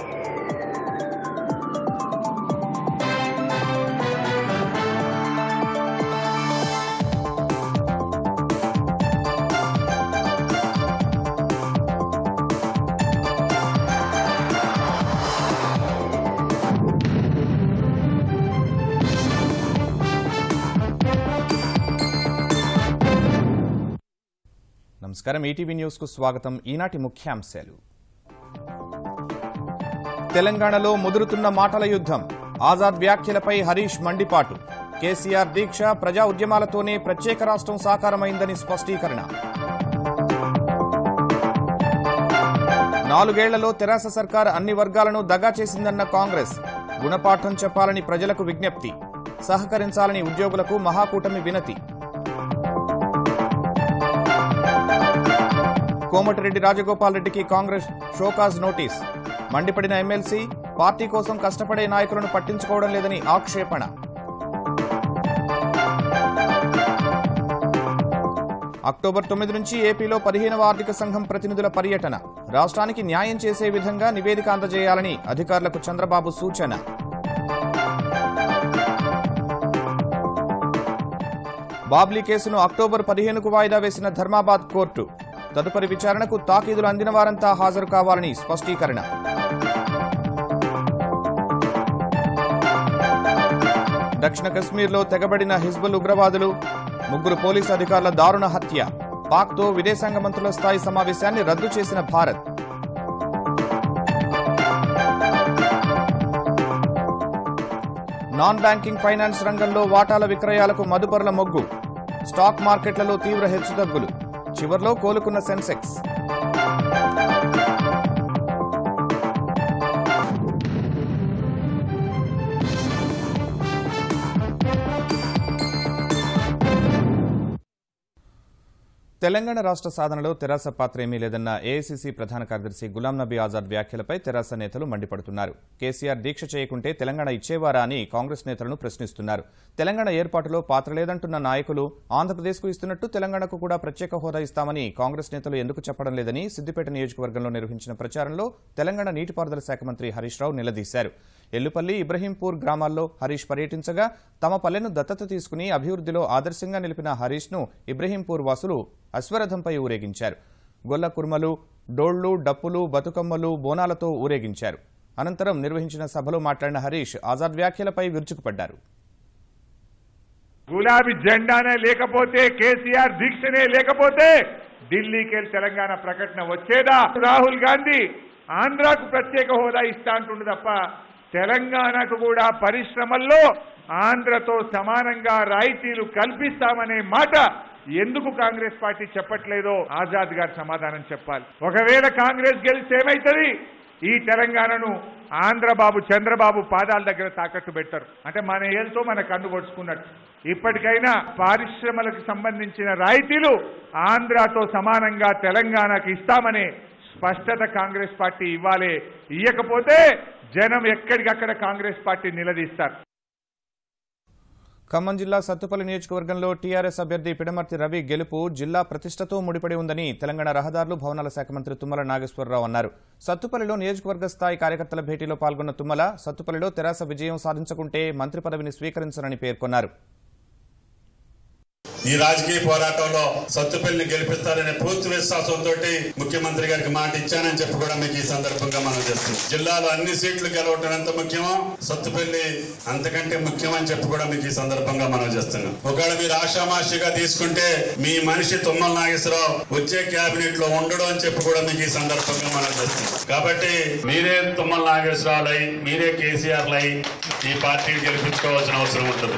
నమస్కారం ETV news కు స్వాగతం ఈనాటి ముఖ్యాంశాలు తెలంగాణలో ముదురుతున్న మాటల యుద్ధం ఆజాద్ వ్యాఖ్యలపై హరీష్ మండిపాటు కేసీఆర్ దీక్ష ప్రజా ఉద్యమాలతోనే ప్రత్యేక రాష్ట్రం సాకారమైందని స్పష్టీకరణ నాలుగేళ్లలో తెరాస సర్కార్ అన్ని వర్గాలను దగా చేసిందన్న కాంగ్రెస్ గుణపాఠం చెప్పాలని ప్రజలకు విజ్ఞప్తి సహకరించాలని ఉద్యోగులకు మహాకూటమి వినతి కోమటిరెడ్డి రాజగోపాల్ రెడ్డికి కాంగ్రెస్ షోకాజ్ నోటీస్ మండిపడిన ఎమ్మెల్సీ పార్టీ కోసం కష్టపడే నాయకులను పట్టించుకోవడం లేదని ఆక్షేపణ అక్టోబర్ తొమ్మిది నుంచి ఏపీలో పదిహేనవ ఆర్థిక సంఘం ప్రతినిధుల పర్యటన రాష్ట్రానికి న్యాయం చేసే విధంగా నివేదిక అందజేయాలని అధికారులకు చంద్రబాబు సూచన బాబ్లీ కేసును అక్టోబర్ పదిహేనుకు వాయిదా వేసిన ధర్మాబాద్ కోర్టు తదుపరి విచారణకు తాకీదులు అందిన వారంతా హాజరు కావాలని స్పష్టీకరణ దక్షిణ కశ్మీర్లో తెగబడిన హిజ్బుల్ ఉగ్రవాదులు ముగ్గురు పోలీసు అధికారుల దారుణ హత్య పాక్తో విదేశాంగ మంత్రుల స్థాయి సమావేశాన్ని రద్దు చేసిన భారత్ నాన్ బ్యాంకింగ్ ఫైనాన్స్ రంగంలో వాటాల విక్రయాలకు మదుపరుల మొగ్గు స్టాక్ మార్కెట్లలో తీవ్ర హెచ్చుతగ్గులు చివర్లో కోలుకున్న సెన్సెక్స్ తెలంగాణ రాష్ట్ర సాధనలో తెరాస పాత్ర ఏమీ లేదన్న ఏఐసీసీ ప్రధాన కార్యదర్శి గులాం నబీ ఆజాద్ వ్యాఖ్యలపై తెరాస నేతలు మండిపడుతున్నారు కేసీఆర్ దీక్ష చేయకుంటే తెలంగాణ ఇచ్చేవారా అని కాంగ్రెస్ నేతలను ప్రశ్నిస్తున్నారు తెలంగాణ ఏర్పాటులో పాత్ర లేదంటున్న నాయకులు ఆంధ్రప్రదేశ్కు ఇస్తున్నట్టు తెలంగాణకు కూడా ప్రత్యేక హోదా ఇస్తామని కాంగ్రెస్ నేతలు ఎందుకు చెప్పడం లేదని సిద్దిపేట నియోజకవర్గంలో నిర్వహించిన ప్రచారంలో తెలంగాణ నీటిపారుదల శాఖ మంత్రి హరీష్ రావు నిలదీశారు ఎల్లుపల్లి ఇబ్రహీంపూర్ గ్రామాల్లో హరీష్ పర్యటించగా తమ పల్లెను దత్తత తీసుకుని అభివృద్ధిలో ఆదర్శంగా నిలిపిన హరీష్ను ఇబ్రహీంపూర్ వాసులు అశ్వరథంపై ఊరేగించారు గొల్ల కుర్మలు డోళ్లు డప్పులు బతుకమ్మలు బోనాలతో ఊరేగించారు అనంతరం నిర్వహించిన సభలో మాట్లాడిన హరీష్ ఆజాద్ వ్యాఖ్యలపై విరుచుకుపడ్డారు గులాబీ జెండానే లేకపోతే కేసీఆర్ దీక్షనే లేకపోతే ఢిల్లీకి వెళ్ళి తెలంగాణ ప్రకటన వచ్చేదా రాహుల్ గాంధీ ఆంధ్రాకు ప్రత్యేక హోదా ఇస్తా అంటుండు తప్ప తెలంగాణకు కూడా పరిశ్రమల్లో ఆంధ్రతో సమానంగా రాయితీలు కల్పిస్తామనే మాట ఎందుకు కాంగ్రెస్ పార్టీ చెప్పట్లేదో ఆజాద్ గారు సమాధానం చెప్పాలి ఒకవేళ కాంగ్రెస్ గెలిస్తే ఏమైతుంది ఈ తెలంగాణను ఆంధ్రబాబు చంద్రబాబు పాదాల దగ్గర తాకట్టు పెట్టరు అంటే మన ఏళ్ళతో మన కన్ను పొడుచుకున్నట్టు ఇప్పటికైనా పారిశ్రమలకు సంబంధించిన రాయితీలు ఆంధ్రాతో సమానంగా తెలంగాణకు ఇస్తామనే స్పష్టత కాంగ్రెస్ పార్టీ ఇవ్వాలి ఇయ్యకపోతే జనం ఎక్కడికక్కడ కాంగ్రెస్ పార్టీ నిలదీస్తారు ఖమ్మం జిల్లా సత్తుపల్లి నియోజకవర్గంలో టీఆర్ఎస్ అభ్యర్థి పిడమర్తి రవి గెలుపు జిల్లా ప్రతిష్టతో ముడిపడి ఉందని తెలంగాణ రహదారులు భవనాల శాఖ మంత్రి తుమ్మల నాగేశ్వరరావు అన్నారు సత్తుపల్లిలో నియోజకవర్గ స్థాయి కార్యకర్తల భేటీలో పాల్గొన్న తుమ్మల సత్తుపల్లిలో తెరాస విజయం సాధించకుంటే మంత్రి పదవిని స్వీకరించరని పేర్కొన్నారు ఈ రాజకీయ పోరాటంలో సత్తుపల్లిని గెలిపిస్తారనే పూర్తి విశ్వాసంతో ముఖ్యమంత్రి గారికి మాట ఇచ్చానని చెప్పి కూడా మీకు ఈ సందర్భంగా మనం చేస్తున్నాం జిల్లాలో అన్ని సీట్లు గెలవటం ఎంత ముఖ్యమో సత్తుపల్లి అంతకంటే ముఖ్యమని చెప్పి కూడా మీకు ఈ సందర్భంగా మనం చేస్తున్నాం ఒకవేళ మీరు ఆషామాషిగా తీసుకుంటే మీ మనిషి తుమ్మల నాగేశ్వరరావు వచ్చే కేబినెట్ లో ఉండడం అని చెప్పి కూడా మీకు ఈ సందర్భంగా మనం చేస్తున్నాం కాబట్టి మీరే తుమ్మల నాగేశ్వరరావు అయి మీరే కేసీఆర్ అయి ఈ పార్టీని గెలిపించుకోవాల్సిన అవసరం ఉంటుంది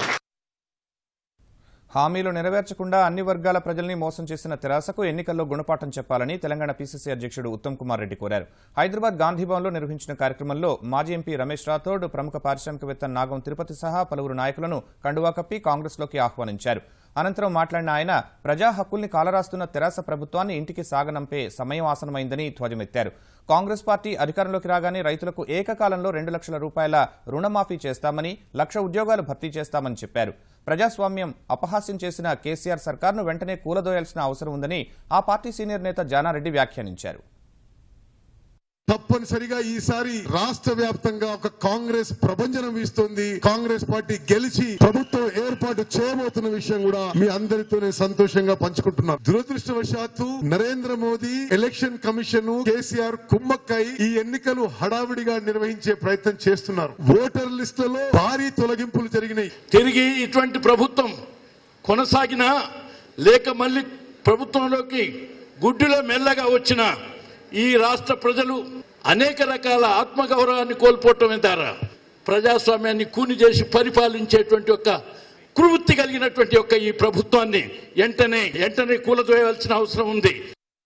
హామీలు నెరవేర్చకుండా అన్ని వర్గాల ప్రజల్ని మోసం చేసిన తెరాసకు ఎన్నికల్లో గుణపాఠం చెప్పాలని తెలంగాణ పీసీసీ అధ్యక్షుడు ఉత్తమ్ కుమార్ రెడ్డి కోరారు హైదరాబాద్ గాంధీభవన్లో నిర్వహించిన కార్యక్రమంలో మాజీ ఎంపీ రమేష్ రాథోడ్ ప్రముఖ పారిశ్రామికవేత్త నాగం తిరుపతి సహా పలువురు నాయకులను కండువా కప్పి కాంగ్రెస్లోకి ఆహ్వానించారు అనంతరం మాట్లాడిన ఆయన ప్రజా హక్కుల్ని కాలరాస్తున్న తెరాస ప్రభుత్వాన్ని ఇంటికి సాగనంపే సమయం ఆసనమైందని ధ్వజమెత్తారు కాంగ్రెస్ పార్టీ అధికారంలోకి రాగానే రైతులకు ఏకకాలంలో రెండు లక్షల రూపాయల రుణమాఫీ చేస్తామని లక్ష ఉద్యోగాలు భర్తీ చేస్తామని చెప్పారు ప్రజాస్వామ్యం అపహాస్యం చేసిన కేసీఆర్ సర్కార్ను వెంటనే కూలదోయాల్సిన అవసరం ఉందని ఆ పార్టీ సీనియర్ నేత జానారెడ్డి వ్యాఖ్యానించారు తప్పనిసరిగా ఈసారి రాష్ట్ర వ్యాప్తంగా ఒక కాంగ్రెస్ ప్రభంజనం వీస్తుంది కాంగ్రెస్ పార్టీ గెలిచి ప్రభుత్వం ఏర్పాటు చేయబోతున్న విషయం కూడా మీ అందరితోనే సంతోషంగా పంచుకుంటున్నాం దురదృష్టవశాత్తు Narendra Modi election commission KCR కుమ్మక్కై ఈ ఎన్నికలు హడావిడిగా నిర్వహించే ప్రయత్నం చేస్తున్నారు ఓటర్ లిస్టులలో భారీ తొలగింపులు జరిగినాయి తిరిగి ఇటువంటి ప్రభుత్వం కొనసాగినా లేక మళ్ళీ ప్రభుత్వంలోకి గుడ్డిలో మెల్లగా వచ్చిన ఈ రాష్ట్ర ప్రజలు అనేక రకాల ఆత్మగౌరవాన్ని కోల్పోవటమే ద్వారా ప్రజాస్వామ్యాన్ని కూని చేసి పరిపాలించేటువంటి ఒక కువృత్తి కలిగినటువంటి యొక్క ఈ ప్రభుత్వాన్ని వెంటనే వెంటనే కూలదోయవలసిన అవసరం ఉంది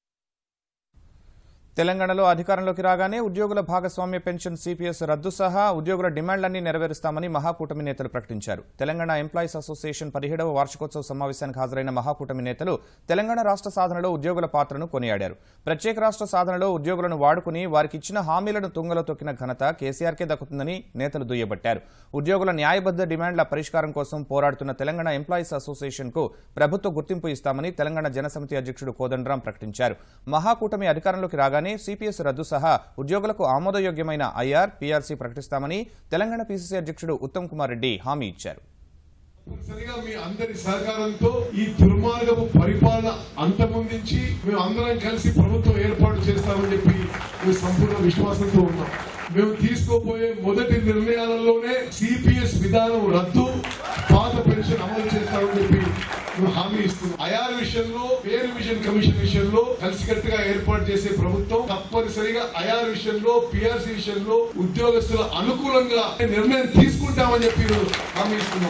తెలంగాణలో అధికారంలోకి రాగానే ఉద్యోగుల భాగస్వామ్య పెన్షన్ సిపిఎస్ రద్దు సహా ఉద్యోగుల డిమాండ్లన్నీ నెరవేరుస్తామని మహాకూటమి నేతలు ప్రకటించారు తెలంగాణ ఎంప్లాయీస్ అసోసియేషన్ పదిహేడవ వార్షికోత్సవ సమావేశానికి హాజరైన మహాకూటమి నేతలు తెలంగాణ రాష్ట్ర సాధనలో ఉద్యోగుల పాత్రను కొనియాడారు ప్రత్యేక రాష్ట్ర సాధనలో ఉద్యోగులను వాడుకుని వారికి ఇచ్చిన హామీలను తుంగలో తొక్కిన ఘనత కేసీఆర్కే దక్కుతుందని నేతలు దుయ్యబట్టారు ఉద్యోగుల న్యాయబద్ద డిమాండ్ల పరిష్కారం కోసం పోరాడుతున్న తెలంగాణ ఎంప్లాయీస్ అసోసియేషన్ కు ప్రభుత్వ గుర్తింపు ఇస్తామని తెలంగాణ జనసమితి అధ్యక్షుడు కోదండరాం ప్రకటించారు మహాకూటమి అధికారంలోకి రాగానే సిపిఎస్ రద్దు సహా ఉద్యోగులకు ఆమోదయోగ్యమైన ఐఆర్ పీఆర్సీ ప్రకటిస్తామని తెలంగాణ పీసీసీ అధ్యక్షుడు ఉత్తమ్ కుమార్ రెడ్డి హామీ ఇచ్చారు తప్పనిసరిగా మీ అందరి సహకారంతో ఈ దుర్మార్గపు పరిపాలన అంతమొందించి మేము అందరం కలిసి ప్రభుత్వం ఏర్పాటు చేస్తామని చెప్పి మేము సంపూర్ణ విశ్వాసంతో ఉన్నాం మేము తీసుకోబోయే మొదటి నిర్ణయాలలోనే సిపిఎస్ విధానం రద్దు పాత పెన్షన్ అమలు చేస్తామని చెప్పి మేము హామీ ఇస్తున్నాం అయార్ విషయంలో పేరు విజన్ కమిషన్ విషయంలో కలిసికట్టుగా ఏర్పాటు చేసే ప్రభుత్వం తప్పనిసరిగా అయార్ విషయంలో పిఆర్సీ విషయంలో ఉద్యోగస్తుల అనుకూలంగా నిర్ణయం తీసుకుంటామని చెప్పి మేము హామీ ఇస్తున్నాం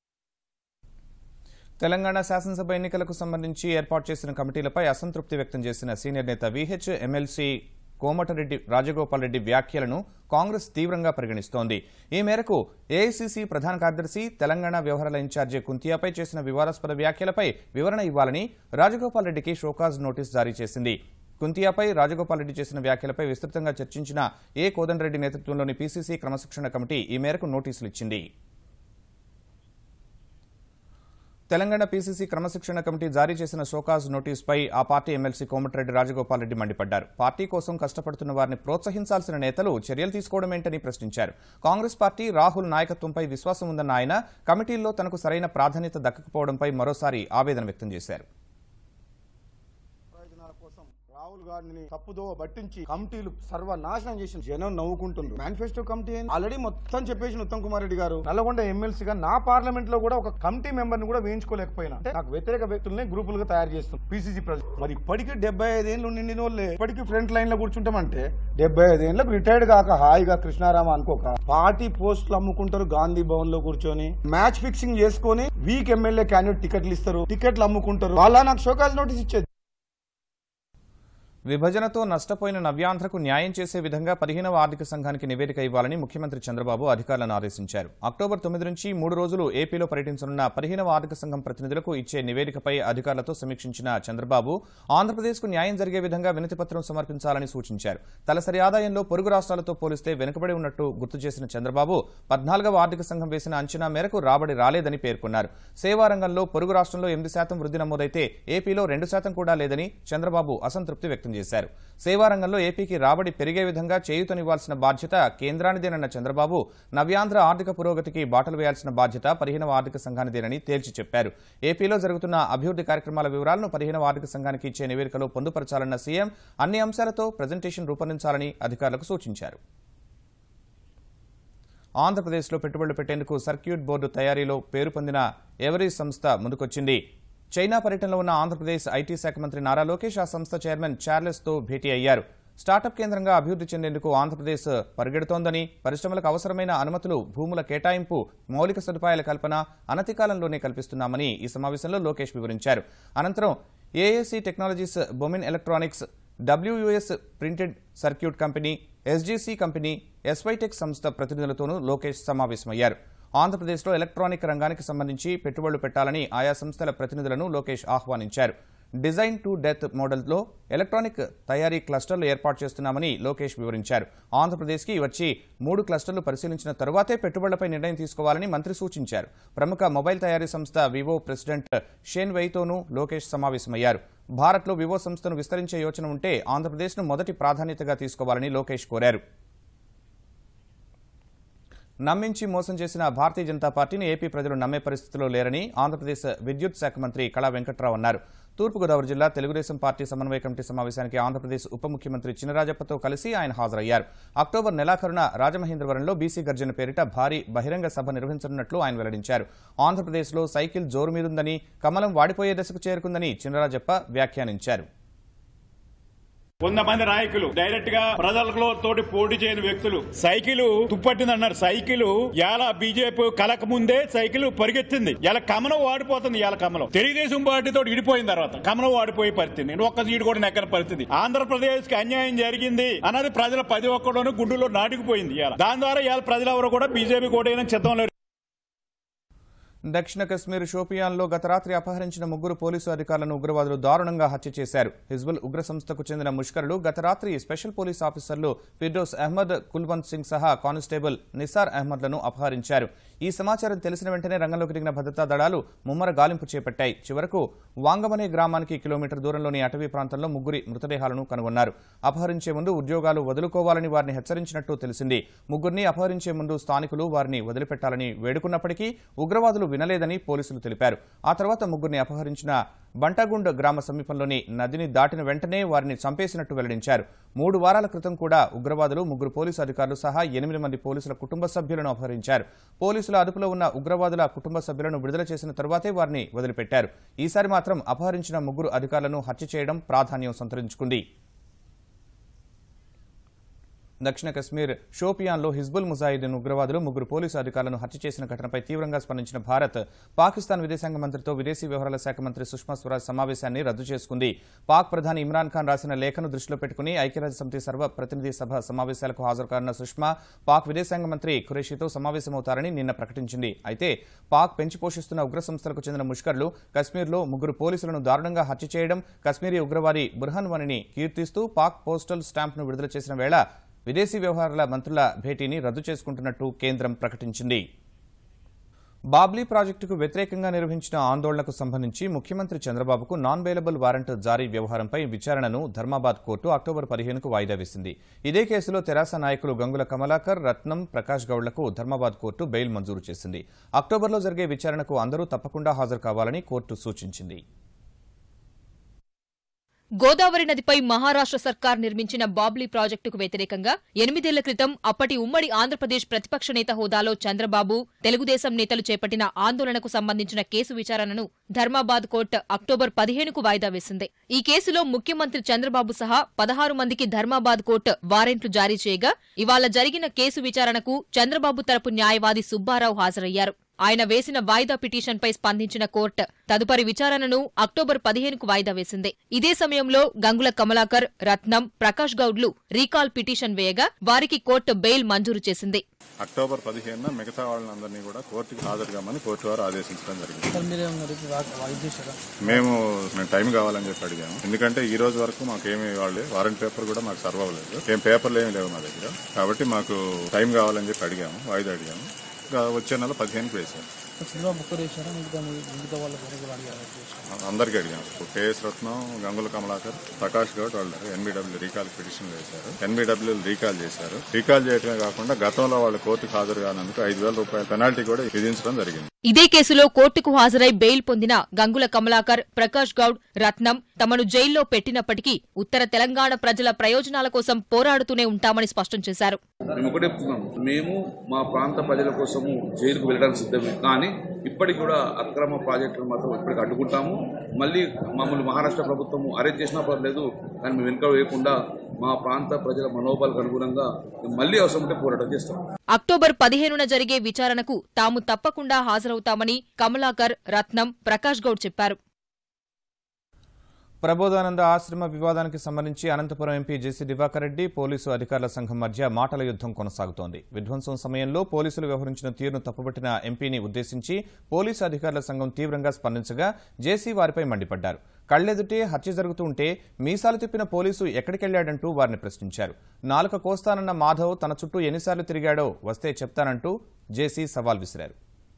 తెలంగాణ శాసనసభ ఎన్నికలకు సంబంధించి ఏర్పాటు చేసిన కమిటీలపై అసంతృప్తి వ్యక్తం చేసిన సీనియర్ నేత విహెచ్ ఎమ్మెల్సీ కోమటిరెడ్డి రాజగోపాల్ రెడ్డి వ్యాఖ్యలను కాంగ్రెస్ తీవ్రంగా పరిగణిస్తోంది ఈ మేరకు ఏఐసీసీ ప్రధాన కార్యదర్శి తెలంగాణ వ్యవహారాల ఇన్ఛార్జి కుంతియాపై చేసిన వివాదాస్పద వ్యాఖ్యలపై వివరణ ఇవ్వాలని రాజగోపాల్ రెడ్డికి షోకాజ్ నోటీస్ జారీ చేసింది కుంతియాపై రాజగోపాల్ రెడ్డి చేసిన వ్యాఖ్యలపై విస్తృతంగా చర్చించిన ఏ కోదండరెడ్డి నేతృత్వంలోని పీసీసీ క్రమశిక్షణ కమిటీ ఈ మేరకు నోటీసులు ఇచ్చింది తెలంగాణ పీసీసీ క్రమశిక్షణ కమిటీ జారీ చేసిన షోకాజ్ నోటీసుపై ఆ పార్టీ ఎమ్మెల్సీ కోమటిరెడ్డి రాజగోపాల్ రెడ్డి మండిపడ్డారు పార్టీ కోసం కష్టపడుతున్న వారిని ప్రోత్సహించాల్సిన నేతలు చర్యలు తీసుకోవడమేంటని ప్రశ్నించారు కాంగ్రెస్ పార్టీ రాహుల్ నాయకత్వంపై విశ్వాసం ఉందన్న ఆయన కమిటీల్లో తనకు సరైన ప్రాధాన్యత దక్కకపోవడంపై మరోసారి ఆవేదన వ్యక్తం చేశారు ప్రయోజనాల కోసం రాహుల్ గాంధీని తప్పుదో పట్టించి కమిటీలు సర్వనాశనం చేసిన జనం నవ్వుకుంటున్నారు మేనిఫెస్టో కమిటీ ఆల్రెడీ మొత్తం చెప్పేసి ఉత్తమ్ కుమార్ రెడ్డి గారు నల్లగొండ ఎమ్మెల్సీగా నా పార్లమెంట్ లో కూడా ఒక కమిటీ మెంబర్ ని కూడా వేయించుకోలేకపోయినా అంటే నాకు వ్యతిరేక వ్యక్తుల్ని గ్రూపులుగా తయారు చేస్తుంది పిసిసి ప్రజలు మరి ఇప్పటికీ డెబ్బై ఐదేళ్ళు నిండిన వాళ్ళే ఇప్పటికీ ఫ్రంట్ లైన్ లో కూర్చుంటామంటే డెబ్బై ఐదేళ్ళకు రిటైర్డ్ కాక హాయిగా కృష్ణారామ అనుకోక పార్టీ పోస్టులు అమ్ముకుంటారు గాంధీ భవన్ లో కూర్చొని మ్యాచ్ ఫిక్సింగ్ చేసుకొని వీక్ ఎమ్మెల్యే క్యాండిడేట్ టికెట్లు ఇస్తారు టికెట్లు అమ్ముకుంటారు వాళ్ళ నాకు షోకాజ్ నోటీస్ ఇచ్చేది విభజనతో నష్టపోయిన నవ్యాంధ్రకు న్యాయం చేసే విధంగా పదిహేనవ ఆర్థిక సంఘానికి నివేదిక ఇవ్వాలని ముఖ్యమంత్రి చంద్రబాబు అధికారులను ఆదేశించారు అక్టోబర్ తొమ్మిది నుంచి మూడు రోజులు ఏపీలో పర్యటించనున్న పదిహేనవ ఆర్థిక సంఘం ప్రతినిధులకు ఇచ్చే నివేదికపై అధికారులతో సమీక్షించిన చంద్రబాబు ఆంధ్రప్రదేశ్కు న్యాయం జరిగే విధంగా వినతిపత్రం సమర్పించాలని సూచించారు తలసరి ఆదాయంలో పొరుగు రాష్ట్రాలతో పోలిస్తే వెనుకబడి ఉన్నట్టు గుర్తు చేసిన చంద్రబాబు పద్నాలుగవ ఆర్థిక సంఘం వేసిన అంచనా మేరకు రాబడి రాలేదని పేర్కొన్నారు సేవా రంగంలో పొరుగు రాష్ట్రంలో ఎనిమిది శాతం వృద్ధి నమోదైతే ఏపీలో రెండు శాతం కూడా లేదని చంద్రబాబు అసంతృప్తి వ్యక్తం చేశారు సేవా రంగంలో ఏపీకి రాబడి పెరిగే విధంగా చేయూతనివ్వాల్సిన బాధ్యత కేంద్రానిదేనన్న చంద్రబాబు నవ్యాంధ్ర ఆర్థిక పురోగతికి బాటలు వేయాల్సిన బాధ్యత పదిహేనవ ఆర్థిక సంఘానిదేనని తేల్చి చెప్పారు ఏపీలో జరుగుతున్న అభివృద్ధి కార్యక్రమాల వివరాలను పదిహేనవ ఆర్థిక సంఘానికి ఇచ్చే నివేదికలో పొందుపరచాలన్న సీఎం అన్ని అంశాలతో ప్రజెంటేషన్ రూపొందించాలని అధికారులకు సూచించారు ఆంధ్రప్రదేశ్లో పెట్టుబడులు పెట్టేందుకు సర్క్యూట్ బోర్డు తయారీలో పేరు పొందిన ఎవరీ సంస్థ ముందుకొచ్చింది చైనా పర్యటనలో ఉన్న ఆంధ్రప్రదేశ్ ఐటీ శాఖ మంత్రి నారా లోకేష్ ఆ సంస్థ చైర్మన్ చార్లెస్ తో భేటీ అయ్యారు స్టార్టప్ కేంద్రంగా అభివృద్ధి చెందేందుకు ఆంధ్రప్రదేశ్ పరిగెడుతోందని పరిశ్రమలకు అవసరమైన అనుమతులు భూముల కేటాయింపు మౌలిక సదుపాయాల కల్పన అనతి కాలంలోనే కల్పిస్తున్నామని ఈ సమావేశంలో లోకేష్ వివరించారు అనంతరం AAC technologies Bomin electronics WUS printed circuit company SGC company S Y tech సంస్థ ప్రతినిధులతోనూ లోకేష్ సమావేశమయ్యారు ఆంధ్రప్రదేశ్లో ఎలక్ట్రానిక్ రంగానికి సంబంధించి పెట్టుబడులు పెట్టాలని ఆయా సంస్థల ప్రతినిధులను లోకేష్ ఆహ్వానించారు డిజైన్ టు డెత్ మోడల్లో ఎలక్ట్రానిక్ తయారీ క్లస్టర్లు ఏర్పాటు చేస్తున్నామని లోకేష్ వివరించారు ఆంధ్రప్రదేశ్కి వచ్చి మూడు క్లస్టర్లు పరిశీలించిన తరువాతే పెట్టుబడులపై నిర్ణయం తీసుకోవాలని మంత్రి సూచించారు ప్రముఖ మొబైల్ తయారీ సంస్థ వివో ప్రెసిడెంట్ షేన్ వైతోనూ లోకేష్ సమావేశమయ్యారు భారత్లో వివో సంస్థను విస్తరించే యోచన ఉంటే ఆంధ్రప్రదేశ్ను మొదటి ప్రాధాన్యతగా తీసుకోవాలని లోకేష్ కోరారు నమ్మించి మోసం చేసిన భారతీయ జనతా పార్టీని ఏపీ ప్రజలు నమ్మే పరిస్థితిలో లేరని ఆంధ్రప్రదేశ్ విద్యుత్ శాఖ మంత్రి కళా వెంకట్రావు అన్నారు తూర్పుగోదావరి జిల్లా తెలుగుదేశం పార్టీ సమన్వయ కమిటీ సమావేశానికి ఆంధ్రప్రదేశ్ ఉప ముఖ్యమంత్రి చినరాజప్పతో కలిసి ఆయన హాజరయ్యారు అక్టోబర్ నెలాఖరున రాజమహేంద్రవరంలో బీసీ గర్జన పేరిట భారీ బహిరంగ సభ నిర్వహించనున్నట్లు ఆయన వెల్లడించారు ఆంధ్రప్రదేశ్లో సైకిల్ జోరు మీదుందని కమలం వాడిపోయే దశకు చేరుకుందని చినరాజప్ప వ్యాఖ్యానించారు కొంతమంది నాయకులు డైరెక్ట్ గా ప్రజలలో తోటి పోటీ చేయని వ్యక్తులు సైకిల్ తుప్పట్టింది అన్నారు సైకిల్ ఎలా బీజేపీ కలక ముందే సైకిల్ పరిగెత్తింది ఇలా కమలం వాడిపోతుంది ఇలా కమలం తెలుగుదేశం పార్టీతో ఇడిపోయిన తర్వాత కమలం వాడిపోయే పరిస్థితి నేను ఒక్క సీటు కూడా నెక్కని పరిస్థితి ఆంధ్రప్రదేశ్ కి అన్యాయం జరిగింది అన్నది ప్రజల ప్రతి ఒక్కడోనూ గుండెల్లో నాటుకుపోయింది ఇలా దాని ద్వారా ఇవాళ ప్రజలెవరు కూడా బీజేపీ కోటైనా చిత్తం లేరు దక్షిణ కశ్మీర్ షోపియాన్లో గత రాత్రి అపహరించిన ముగ్గురు పోలీసు అధికారులను ఉగ్రవాదులు దారుణంగా హత్య చేశారు హిజ్బుల్ ఉగ్ర సంస్థకు చెందిన ముష్కరులు గత రాత్రి స్పెషల్ పోలీస్ ఆఫీసర్లు ఫిర్డోస్ అహ్మద్ కుల్వంత్ సింగ్ సహా కానిస్టేబుల్ నిసార్ అహ్మద్లను అపహరించారు ఈ సమాచారం తెలిసిన వెంటనే రంగంలోకి దిగిన భద్రతా దళాలు ముమ్మర గాలింపు చేపట్టాయి చివరకు వాంగమనే గ్రామానికి కిలోమీటర్ దూరంలోని అటవీ ప్రాంతంలో ముగ్గురి మృతదేహాలను కనుగొన్నారు అపహరించే ముందు ఉద్యోగాలు వదులుకోవాలని వారిని హెచ్చరించినట్టు తెలిసింది ముగ్గురిని అపహరించే ముందు స్థానికులు వారిని వదిలిపెట్టాలని వేడుకున్నప్పటికీ ఉగ్రవాదులు వినలేదని పోలీసులు తెలిపారు ఆ తర్వాత ముగ్గురిని అపహరించిన బంటాగుండ్ గ్రామ సమీపంలోని నదిని దాటిన వెంటనే వారిని చంపేసినట్టు వెల్లడించారు మూడు వారాల క్రితం కూడా ఉగ్రవాదులు ముగ్గురు పోలీసు అధికారులు సహా ఎనిమిది మంది పోలీసుల కుటుంబ సభ్యులను అపహరించారు పోలీసుల అదుపులో ఉన్న ఉగ్రవాదుల కుటుంబ సభ్యులను విడుదల చేసిన తరువాతే వారిని వదిలిపెట్టారు ఈసారి మాత్రం అపహరించిన ముగ్గురు అధికారులను హత్య చేయడం ప్రాధాన్యం సంతరించుకుంది దక్షిణ కశ్మీర్ షోపియాన్లో హిజ్బుల్ ముజాహిదీన్ ఉగ్రవాదులు ముగ్గురు పోలీసు అధికారులను హత్య చేసిన ఘటనపై తీవ్రంగా స్పందించిన భారత్ పాకిస్తాన్ విదేశాంగ మంత్రితో విదేశీ వ్యవహారాల శాఖ మంత్రి సుష్మా స్వరాజ్ సమావేశాన్ని రద్దు చేసుకుంది పాక్ ప్రధాని ఇమ్రాన్ ఖాన్ రాసిన లేఖను దృష్టిలో పెట్టుకుని ఐక్యరాజ్య సమితి సర్వ ప్రతినిధి సభ సమావేశాలకు హాజరు కానున్న సుష్మా పాక్ విదేశాంగ మంత్రి ఖురేషీతో సమావేశమవుతారని నిన్న ప్రకటించింది అయితే పాక్ పెంచి పోషిస్తున్న ఉగ్ర సంస్థలకు చెందిన ముష్కర్లు కశ్మీర్లో ముగ్గురు పోలీసులను దారుణంగా హత్య చేయడం కశ్మీరీ ఉగ్రవాది బుర్హాన్ వనిని కీర్తిస్తూ పాక్ పోస్టల్ స్టాంప్ను విడుదల చేసిన వేళ విదేశీ వ్యవహారాల మంత్రుల భేటీని రద్దు చేసుకుంటున్నట్టు కేంద్రం ప్రకటించింది బాబ్లీ ప్రాజెక్టుకు వ్యతిరేకంగా నిర్వహించిన ఆందోళనకు సంబంధించి ముఖ్యమంత్రి చంద్రబాబుకు నాన్ బెయిలబుల్ వారెంట్ జారీ వ్యవహారంపై విచారణను ధర్మాబాద్ కోర్టు అక్టోబర్ పదిహేనుకు వాయిదా వేసింది ఇదే కేసులో తెరాస నాయకులు గంగుల కమలాకర్ రత్నం ప్రకాష్ గౌడ్లకు ధర్మాబాద్ కోర్టు బెయిల్ మంజూరు చేసింది అక్టోబర్లో జరిగే విచారణకు అందరూ తప్పకుండా హాజరు కావాలని కోర్టు సూచించింది గోదావరి నదిపై మహారాష్ట్ర సర్కార్ నిర్మించిన బాబ్లీ ప్రాజెక్టుకు వ్యతిరేకంగా ఎనిమిదేళ్ల క్రితం అప్పటి ఉమ్మడి ఆంధ్రప్రదేశ్ ప్రతిపక్ష నేత హోదాలో చంద్రబాబు తెలుగుదేశం నేతలు చేపట్టిన ఆందోళనకు సంబంధించిన కేసు విచారణను ధర్మాబాద్ కోర్టు అక్టోబర్ పదిహేనుకు వాయిదా వేసింది ఈ కేసులో ముఖ్యమంత్రి చంద్రబాబు సహా పదహారు మందికి ధర్మాబాద్ కోర్టు వారెంట్లు జారీ చేయగా ఇవాళ జరిగిన కేసు విచారణకు చంద్రబాబు తరపు న్యాయవాది సుబ్బారావు హాజరయ్యారు ఆయన వేసిన వాయిదా పిటిషన్పై స్పందించిన కోర్టు తదుపరి విచారణను అక్టోబర్ పదిహేనుకు వాయిదా వేసింది ఇదే సమయంలో గంగుల కమలాకర్ రత్నం ప్రకాష్ గౌడ్లు రీకాల్ పిటిషన్ వేయగా వారికి కోర్టు బెయిల్ మంజూరు చేసింది అక్టోబర్ పదిహేనున మిగతా వాళ్ళందరినీ కూడా కోర్టుకి హాజరు కామని కోర్టు వారు ఆదేశించడం జరిగింది మేము మేము టైం కావాలని చెప్పి అడిగాము ఎందుకంటే ఈ రోజు వరకు మాకు ఏమి ఇవ్వాలి వారెంట్ పేపర్ కూడా మాకు సర్వ్ అవ్వలేదు ఏం పేపర్లు ఏమి లేవు మా దగ్గర కాబట్టి మాకు టైం కావాలని చెప్పి అడిగాము వాయిదా అడిగాము ఇంకా వచ్చే నెల పదిహేనుకి వేసాము అందరికీ అడిగాము కేఎస్ రత్నం గంగుల కమలాకర్ ప్రకాష్ గౌడ్ వాళ్ళు ఎన్బిడబ్ల్యూ రీకాల్ పిటిషన్ వేశారు ఎన్బిడబ్ల్యూ రీకాల్ చేశారు రీకాల్ చేయడమే కాకుండా గతంలో వాళ్ళు కోర్టుకు హాజరు కానందుకు ఐదు వేల రూపాయల పెనాల్టీ కూడా విధించడం జరిగింది ఇదే కేసులో కోర్టుకు హాజరై బెయిల్ పొందిన గంగుల కమలాకర్ ప్రకాష్ గౌడ్ రత్నం తమను జైల్లో పెట్టినప్పటికీ ఉత్తర తెలంగాణ ప్రజల ప్రయోజనాల కోసం పోరాడుతూనే ఉంటామని స్పష్టం చేశారు మేము ఒకటే చెప్తున్నాం మేము మా ప్రాంత ప్రజల కోసము జైలుకు వెళ్ళడానికి సిద్ధమే కానీ ఇప్పటికి కూడా అక్రమ ప్రాజెక్టులు మాత్రం ఇప్పటికి అడ్డుకుంటాము మళ్ళీ మమ్మల్ని మహారాష్ట్ర ప్రభుత్వము అరెస్ట్ చేసినా పర్లేదు కానీ మేము వెనుక వేయకుండా మా ప్రాంత ప్రజల మనోభావాలకు అనుగుణంగా మేము మళ్ళీ అవసరం ఉంటే పోరాటం చేస్తాం అక్టోబర్ పదిహేనున జరిగే విచారణకు తాము తప్పకుండా హాజరవుతామని కమలాకర్ రత్నం ప్రకాష్ గౌడ్ చెప్పారు ప్రబోధానంద ఆశ్రమ వివాదానికి సంబంధించి Anantapuram MP JC Diwakar Reddy police అధికారుల సంఘం మధ్య మాటల యుద్దం కొనసాగుతోంది విధ్వంసం సమయంలో పోలీసులు వ్యవహరించిన తీరును తప్పుబట్టిన ఎంపీని ఉద్దేశించి పోలీసు అధికారుల సంఘం తీవ్రంగా స్పందించగా జేసీ వారిపై మండిపడ్డారు కళ్లెదుటే హత్య జరుగుతూ ఉంటే మీసాలు తిప్పిన పోలీసు ఎక్కడికెళ్లాడంటూ వారిని ప్రశ్నించారు నాలుక కోస్తానన్న మాధవ్ తన చుట్టూ ఎన్నిసార్లు తిరిగాడో వస్తే చెప్తానంటూ జేసీ సవాల్ విసిరారు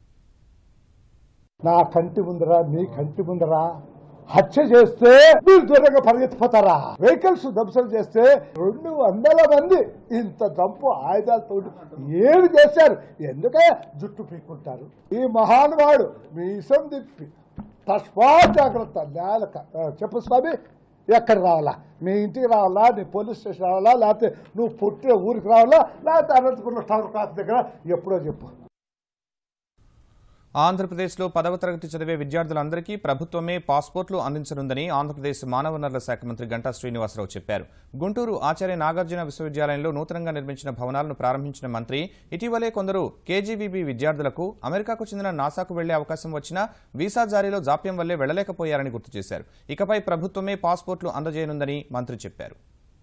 నా కంటి ముందరా నీ కంటి ముందరా హత్య చేస్తే మీరు దూరంగా పరిగెత్తిపోతారా వెహికల్స్ ధ్వంసం చేస్తే రెండు వందల మంది ఇంత దంపు ఆయుధాలతో ఏమి చేశారు ఎందుకే జుట్టు పీక్కుంటారు ఈ మహానుభావుడు మీ ఇసం తిప్పి తస్మా జాగ్రత్త నేలక ఆ, చెప్పు స్వామి ఎక్కడ రావాలా మీ ఇంటికి రావాలా నీ పోలీస్ స్టేషన్ రావాలా లేకపోతే నువ్వు పుట్టిన ఊరికి రావాలా లేకపోతే అనంతపురం టౌన్ క్లాస్ దగ్గర ఎప్పుడో చెప్పు ఆంధ్రప్రదేశ్లో పదవ తరగతి చదివే విద్యార్థులందరికీ ప్రభుత్వమే పాస్పోర్ట్లు అందించనుందని ఆంధ్రప్రదేశ్ మానవ వనరుల శాఖ మంత్రి గంటా శ్రీనివాసరావు చెప్పారు గుంటూరు ఆచార్య నాగార్జున విశ్వవిద్యాలయంలో నూతనంగా నిర్మించిన భవనాలను ప్రారంభించిన మంత్రి ఇటీవలే కొందరు కేజీబీబీ విద్యార్థులకు అమెరికాకు చెందిన నాసాకు వెళ్లే అవకాశం వచ్చినా వీసా జారీలో జాప్యం వల్లే వెళ్లలేకపోయారని గుర్తు చేశారు ఇకపై ప్రభుత్వమే పాస్పోర్ట్లు అందజేయనుందని మంత్రి చెప్పారు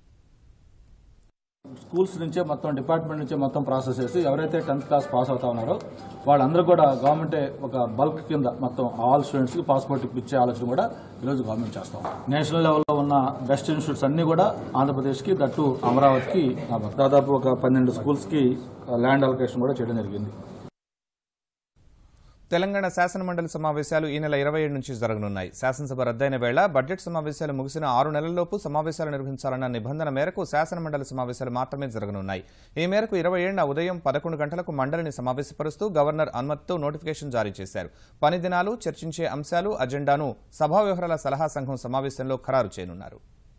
స్కూల్స్ నుంచే మొత్తం డిపార్ట్మెంట్ నుంచే మొత్తం ప్రాసెస్ చేసి ఎవరైతే టెన్త్ క్లాస్ పాస్ అవుతా ఉన్నారో వాళ్ళందరూ కూడా గవర్నమెంటే ఒక బల్క్ కింద మొత్తం ఆల్ స్టూడెంట్స్ కి పాస్పోర్ట్ ఇప్పించే ఆలోచన కూడా ఈరోజు గవర్నమెంట్ చేస్తాం నేషనల్ లెవెల్లో ఉన్న బెస్ట్ ఇన్స్టిట్యూట్స్ అన్ని కూడా ఆంధ్రప్రదేశ్కి దట్టు అమరావతికి దాదాపు ఒక పన్నెండు స్కూల్స్ కి ల్యాండ్ అలొకేషన్ కూడా చేయడం జరిగింది తెలంగాణ శాసనమండలి సమావేశాలు ఈ నెల ఇరవై ఏడు నుంచి జరగనున్నాయి శాసనసభ రద్దయిన వేళ బడ్జెట్ సమావేశాలు ముగిసిన ఆరు నెలల్లోపు సమావేశాలు నిర్వహించాలన్న నిబంధన మేరకు శాసనమండలి సమావేశాలు మాత్రమే జరగనున్నాయి ఈ మేరకు ఇరవై ఏడున ఉదయం పదకొండు గంటలకు మండలిని సమావేశపరుస్తూ గవర్నర్ అనుమతితో నోటిఫికేషన్ జారీ చేశారు పని దినాలు చర్చించే అంశాలు అజెండాను సభా వ్యవహారాల సలహా సంఘం సమావేశంలో ఖరారు చేయనున్నారు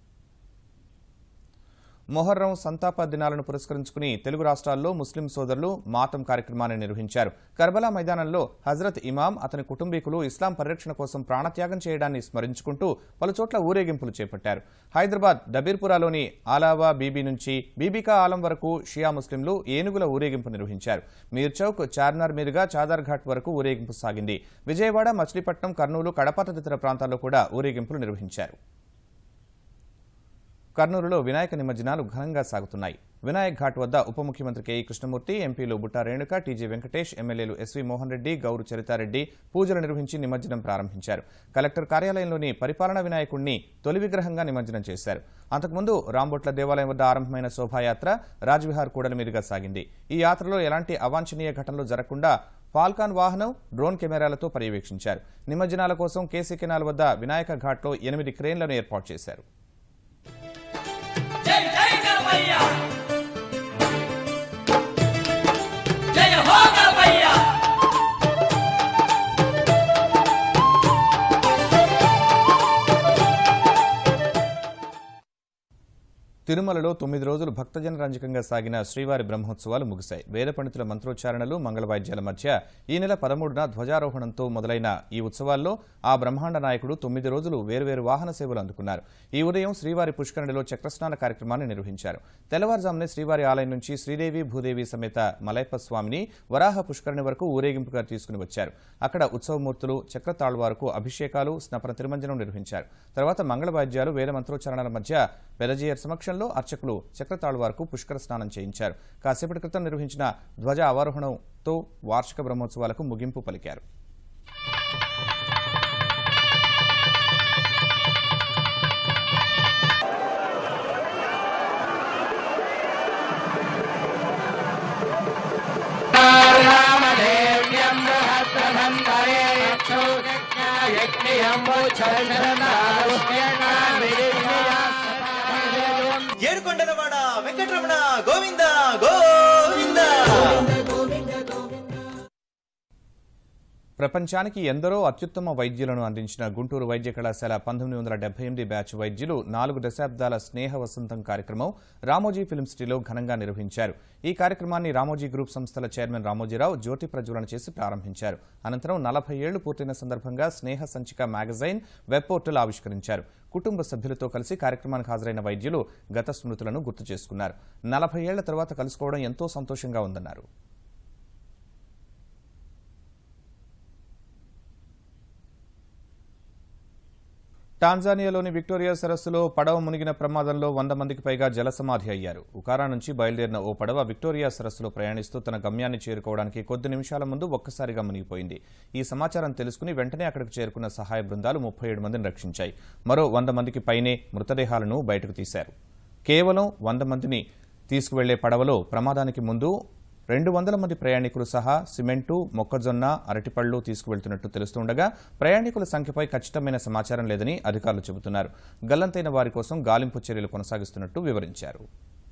మొహర్రం సంతాప దినాలను పురస్కరించుకుని తెలుగు రాష్ట్రాల్లో ముస్లిం సోదరులు మాతం కార్యక్రమాన్ని నిర్వహించారు కర్బలా మైదానంలో హజరత్ ఇమాం అతని కుటుంబీకులు ఇస్లాం పరిరక్షణ కోసం ప్రాణత్యాగం చేయడాన్ని స్మరించుకుంటూ పలుచోట్ల ఊరేగింపులు చేపట్టారు హైదరాబాద్ డబీర్పురాలోని ఆలావా బీబీ నుంచి బీబీకా ఆలం వరకు షియా ముస్లింలు ఏనుగుల ఊరేగింపు నిర్వహించారు మీర్ చౌక్ చార్మినార్ మీదుగా చాదర్ ఘాట్ వరకు ఊరేగింపు సాగింది విజయవాడ మచిలీపట్నం కర్నూలు కడప తదితర ప్రాంతాల్లో కూడా ఊరేగింపులు నిర్వహించారు కర్నూలులో వినాయక నిమజ్జనాలు ఘనంగా సాగుతున్నాయి వినాయక్ ఘాట్ వద్ద ఉప ముఖ్యమంత్రి కేఈ కృష్ణమూర్తి ఎంపీలు బుట్టా రేణుక టీజీ వెంకటేష్ ఎమ్మెల్యేలు ఎస్వి మోహన్ రెడ్డి గౌరు చరితారెడ్డి పూజలు నిర్వహించి నిమజ్జనం ప్రారంభించారు కలెక్టర్ కార్యాలయంలోని పరిపాలన వినాయకుడిని తొలి విగ్రహంగా నిమజ్జనం చేశారు అంతకుముందు రాంబొట్ల దేవాలయం వద్ద ఆరంభమైన శోభాయాత్ర రాజ్విహార్ కూడలి మీదుగా సాగింది ఈ యాత్రలో ఎలాంటి అవాంఛనీయ ఘటనలు జరగకుండా ఫాల్కాన్ వాహనం డ్రోన్ కెమెరాలతో పర్యవేక్షించారు నిమజ్జనాల కోసం కేసీ కెనాల్ వద్ద వినాయక ఘాట్లో ఎనిమిది క్రేన్లను ఏర్పాటు చేశారు జై జై గణపయ్య జయ హో గణపయ్య తిరుమలలో తొమ్మిది రోజులు భక్తజన రంజకంగా సాగిన శ్రీవారి బ్రహ్మోత్సవాలు ముగిశాయి వేద పండితుల మంత్రోచ్చారణలు మంగళ వాయిద్యాల మధ్య ఈ నెల పదమూడున ధ్వజారోహణంతో మొదలైన ఈ ఉత్సవాల్లో ఆ బ్రహ్మాండ నాయకుడు తొమ్మిది రోజులు వేర్వేరు వాహన సేవలు అందుకున్నారు ఈ ఉదయం శ్రీవారి పుష్కరిణిలో చక్రస్నాన కార్యక్రమాన్ని నిర్వహించారు తెల్లవారుజామునే శ్రీవారి ఆలయం నుంచి శ్రీదేవి భూదేవి సమేత మలయప్ప స్వామిని వరాహ పుష్కరిణి వరకు ఊరేగింపుగా తీసుకుని వచ్చారు అక్కడ ఉత్సవమూర్తులు చక్రతాళ్వారుకు అభిషేకాలు స్నపన తిరుమంజనం నిర్వహించారు తర్వాత మంగళ వాయిద్యాలు వేద మంత్రోచ్చారణల మధ్య పెదజీయర్ సమక్షంలో అర్చకులు చక్రతాళ్వారుకు పుష్కర స్నానం చేయించారు కాసేపటి క్రితం నిర్వహించిన ధ్వజ అవరోహణంతో వార్షిక బ్రహ్మోత్సవాలకు ముగింపు పలికారు ఏడుకొండలవాడ వెంకటరమణ గోవింద గోవింద ప్రపంచానికి ఎందరో అత్యుత్తమ వైద్యులను అందించిన గుంటూరు వైద్య కళాశాల పంతొమ్మిది వందల డెబ్బై ఎనిమిది బ్యాచ్ వైద్యులు నాలుగు దశాబ్దాల స్నేహ వసంతం కార్యక్రమం రామోజీ ఫిల్మ్ సిటీలో ఘనంగా నిర్వహించారు ఈ కార్యక్రమాన్ని రామోజీ గ్రూప్ సంస్థల చైర్మన్ రామోజీరావు జ్యోతి ప్రజ్వలన చేసి ప్రారంభించారు అనంతరం నలభై ఏళ్లు పూర్తయిన సందర్భంగా స్నేహ సంచిక మ్యాగజైన్ వెబ్ పోర్టల్ ఆవిష్కరించారు కుటుంబ సభ్యులతో కలిసి కార్యక్రమానికి హాజరైన వైద్యులు గత స్మృతులను గుర్తు చేసుకున్నారు నలభై ఏళ్ల తర్వాత కలుసుకోవడం ఎంతో సంతోషంగా ఉందన్నారు టాంజానియాలోని విక్టోరియా సరస్సులో పడవ మునిగిన ప్రమాదంలో వంద మందికి పైగా జలసమాధి అయ్యారు ఉకారా నుంచి బయలుదేరిన ఓ పడవ విక్టోరియా సరస్సులో ప్రయాణిస్తూ తన గమ్యాన్ని చేరుకోవడానికి కొద్ది నిమిషాల ముందు ఒక్కసారిగా మునిగిపోయింది ఈ సమాచారం తెలుసుకుని వెంటనే అక్కడికి చేరుకున్న సహాయ బృందాలు ముప్పై ఏడు మందిని రక్షించాయి మరో వంద మందికి పైనే మృతదేహాలను బయటకు తీశారు కేవలం వంద మందిని తీసుకువెళ్లే పడవలో ప్రమాదానికి ముందు రెండు వందల మంది ప్రయాణికులు సహా సిమెంటు మొక్కజొన్న అరటిపళ్లు తీసుకువెళ్తున్నట్టు తెలుస్తుండగా ప్రయాణికుల సంఖ్యపై ఖచ్చితమైన సమాచారం లేదని అధికారులు చెబుతున్నారు గల్లంతైన వారి కోసం గాలింపు చర్యలు కొనసాగిస్తున్నట్టు వివరించారు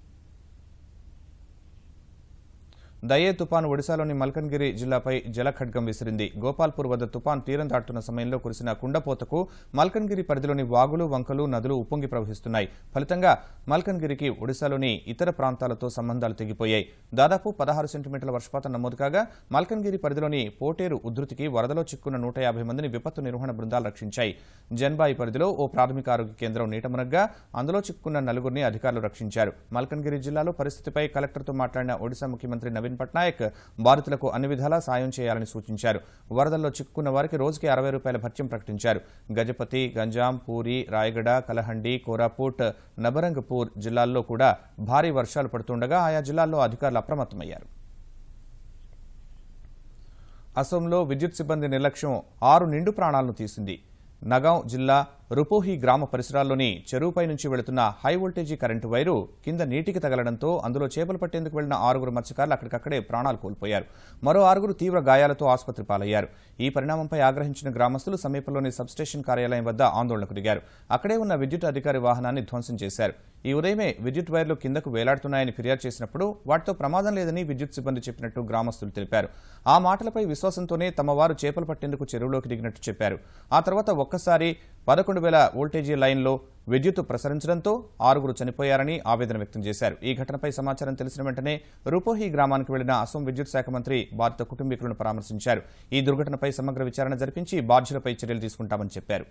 దయే తుపాను ఒడిశాలోని మల్కన్గిరి జిల్లాపై జలఖడ్గం విసిరింది గోపాల్పూర్ వద్ద తుపాన్ తీరం దాటుతున్న సమయంలో కురిసిన కుండపోతకు మల్కన్గిరి పరిధిలోని వాగులు వంకలు నదులు ఉప్పొంగి ప్రవహిస్తున్నాయి ఫలితంగా మల్కన్గిరికి ఒడిశాలోని ఇతర ప్రాంతాలతో సంబంధాలు తెగిపోయాయి దాదాపు పదహారు సెంటీమీటర్ల వర్షపాతం నమోదు కాగా మల్కన్గిరి పరిధిలోని పోటేరు ఉధృతికి వరదలో చిక్కున్న నూట యాభై మందిని విపత్తు నిర్వహణ బృందాలు రక్షించాయి జన్బాయి పరిధిలో ఓ ప్రాథమిక ఆరోగ్య కేంద్రం నీట మునగ్గా అందులో చిక్కున్న నలుగురిని అధికారులు రక్షించారు మల్కన్గిరి జిల్లాలో పరిస్థితిపై కలెక్టర్తో మాట్లాడిన ఒడిశా ముఖ్యమంత్రి నవీన్ పట్నాయక్ బాధితులకు అన్ని విధాలా సాయం చేయాలని సూచించారు వరదల్లో చిక్కుకున్న వారికి రోజుకి అరవై రూపాయల భత్యం ప్రకటించారు గజపతి గంజాం పూరి రాయగడ కలహండి కోరాపూట్ నబరంగపూర్ జిల్లాల్లో కూడా భారీ వర్షాలు పడుతుండగా ఆయా జిల్లాల్లో అధికారులు అప్రమత్తమయ్యారు అసోంలో విద్యుత్ సిబ్బంది నిర్లక్ష్యం ఆరు నిండు ప్రాణాలను తీసింది నగాం జిల్లా రుపోహి గ్రామ పరిసరాల్లోని చెరువుపై నుంచి వెళుతున్న హై వోల్టేజీ కరెంటు వైరు కింద నీటికి తగలడంతో అందులో చేపలు పట్టేందుకు వెళ్లిన ఆరుగురు మత్స్యకారులు అక్కడికక్కడే ప్రాణాలు కోల్పోయారు మరో ఆరుగురు తీవ్ర గాయాలతో ఆసుపత్రి పాలయ్యారు ఈ పరిణామంపై ఆగ్రహించిన గ్రామస్తులు సమీపంలోని సబ్స్టేషన్ కార్యాలయం వద్ద ఆందోళనకు దిగారు అక్కడే ఉన్న విద్యుత్ అధికారి వాహనాన్ని ధ్వంసం చేశారు ఈ ఉదయమే విద్యుత్ వైర్లు కిందకు వేలాడుతున్నాయని ఫిర్యాదు చేసినప్పుడు వాటితో ప్రమాదం లేదని విద్యుత్ సిబ్బంది చెప్పినట్టు గ్రామస్తులు తెలిపారు ఆ మాటలపై విశ్వాసంతోనే తమ వారు చేపలు పట్టేందుకు చెరువులోకి దిగినట్టు చెప్పారు ఆ తర్వాత ఒక్కసారి పదకొండు వేల వోల్టేజీ లైన్లో విద్యుత్ ప్రసరించడంతో ఆరుగురు చనిపోయారని ఆవేదన వ్యక్తం చేశారు ఈ ఘటనపై సమాచారం తెలిసిన వెంటనే రూపోహి గ్రామానికి వెళ్లిన అసోం విద్యుత్ శాఖ మంత్రి బాధిత కుటుంబీకులను పరామర్శించారు ఈ దుర్ఘటనపై సమగ్ర విచారణ జరిపించి బాధ్యులపై చర్యలు తీసుకుంటామని చెప్పారు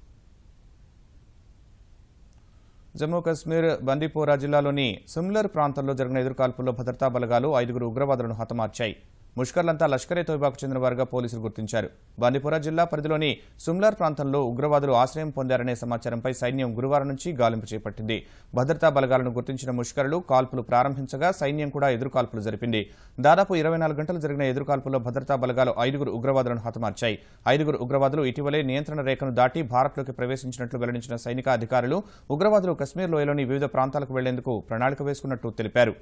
జమ్మూ కశ్మీర్ బందీపోరా జిల్లాలోని సిమ్లర్ ప్రాంతంలో జరిగిన ఎదురుకాల్పుల్లో భద్రతా బలగాలు ఐదుగురు ఉగ్రవాదులను హతమార్చాయి ముష్కర్లంతా లష్కరే తోయిబాకు చెందిన వారుగా పోలీసులు గుర్తించారు బందీపుర జిల్లా పరిధిలోని సుమ్లార్ ప్రాంతంలో ఉగ్రవాదులు ఆశ్రయం పొందారనే సమాచారంపై సైన్యం గురువారం నుంచి గాలింపు చేపట్టింది భద్రతా బలగాలను గుర్తించిన ముష్కరులు కాల్పులు ప్రారంభించగా సైన్యం కూడా ఎదురుకాల్పులు జరిపింది దాదాపు ఇరవై నాలుగు గంటలు జరిగిన ఎదురుకాల్పుల్లో భద్రతా బలగాలు ఐదుగురు ఉగ్రవాదులను హతమార్చాయి ఐదుగురు ఉగ్రవాదులు ఇటీవలే నియంత్రణ రేఖను దాటి భారత్లోకి ప్రవేశించినట్లు వెల్లడించిన సైనిక అధికారులు ఉగ్రవాదులు కశ్మీర్ లోయలోని వివిధ ప్రాంతాలకు వెళ్లేందుకు ప్రణాళిక వేసుకున్నట్టు తెలిపారు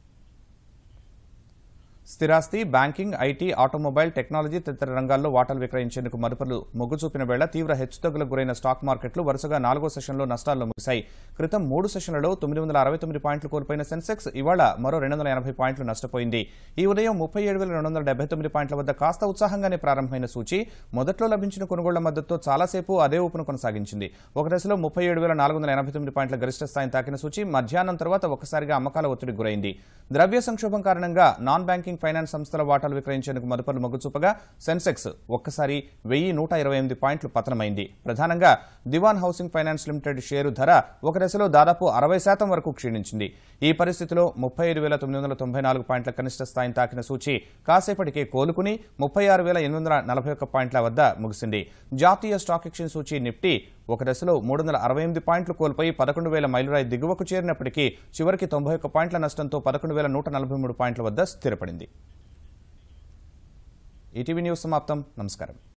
స్థిరాస్తి బ్యాంకింగ్ ఐటీ ఆటోమొబైల్ టెక్నాలజీ తదితర రంగాల్లో వాటాలు విక్రయించేందుకు మదుపర్లు మొగ్గు చూపిన వేళ తీవ్ర హెచ్చుతగ్గులకు గురైన స్టాక్ మార్కెట్లు వరుసగా నాలుగో సెషన్లో నష్టాల్లో ముగిశాయి క్రితం మూడు సెషన్లలో తొమ్మిది వందల అరవై తొమ్మిది పాయింట్లు కోల్పోయిన సెన్సెక్స్ ఇవాళ మరో రెండు వందల ఎనభై పాయింట్లు నష్టపోయింది ఈ ఉదయం ముప్పై ఏడు వేల రెండు వందల డెబ్బై తొమ్మిది పాయింట్ల వద్ద కాస్త ఉత్సాహంగానే ప్రారంభమైన సూచి మొదట్లో లభించిన కొనుగోళ్ల మద్దతుతో చాలాసేపు అదే ఊపును కొనసాగించింది ఒక దశలో ముప్పై ఏడు వేల నాలుగు వందల ఎనభై తొమ్మిది పాయింట్ల గరిష్ట స్థాయిని తాకిన సూచి మధ్యాహ్నం తర్వాత ఒక్కసారిగా అమ్మకాల ఒత్తిడి గురైంది ద్రవ్య సంక్షోభం కారణంగా నాన్ బ్యాంకింగ్ ఫైనాన్స్ సంస్థల వాటాలు విక్రయించేందుకు మదుపర్లు మొగ్గు చూపగా సెన్సెక్స్ ఒక్కసారి వెయ్యి నూట ఇరవై ఎనిమిది పాయింట్లు పతనమైంది ప్రధానంగా Dewan housing finance limited share ధర ఒక దశలో దాదాపు అరవై శాతం వరకు క్షీణించింది ఈ పరిస్థితిలో ముప్పై ఐదు వేల తొమ్మిది వందల తొంభై నాలుగు పాయింట్ల కనిష్ట స్థాయిని తాకిన సూచి కాసేపటికే కోలుకుని ముప్పై ఆరు వేల ఎనిమిది వందల నలభై ఒక్క పాయింట్ల వద్ద ముగిసింది జాతీయ స్టాక్ ఎక్స్చేంజ్ సూచి నిఫ్టీ ఒక దశలో మూడు వందల అరవై ఎనిమిది పాయింట్లు కోల్పోయి పదకొండు వేల మైలురాయి దిగువకు చేరినప్పటికీ చివరికి తొంభై ఒక్క పాయింట్ల నష్టంతో పదకొండు వేల నూట నలభై మూడు పాయింట్ల వద్ద స్థిరపడింది ఈటీవీ న్యూస్ సమాప్తం నమస్కారం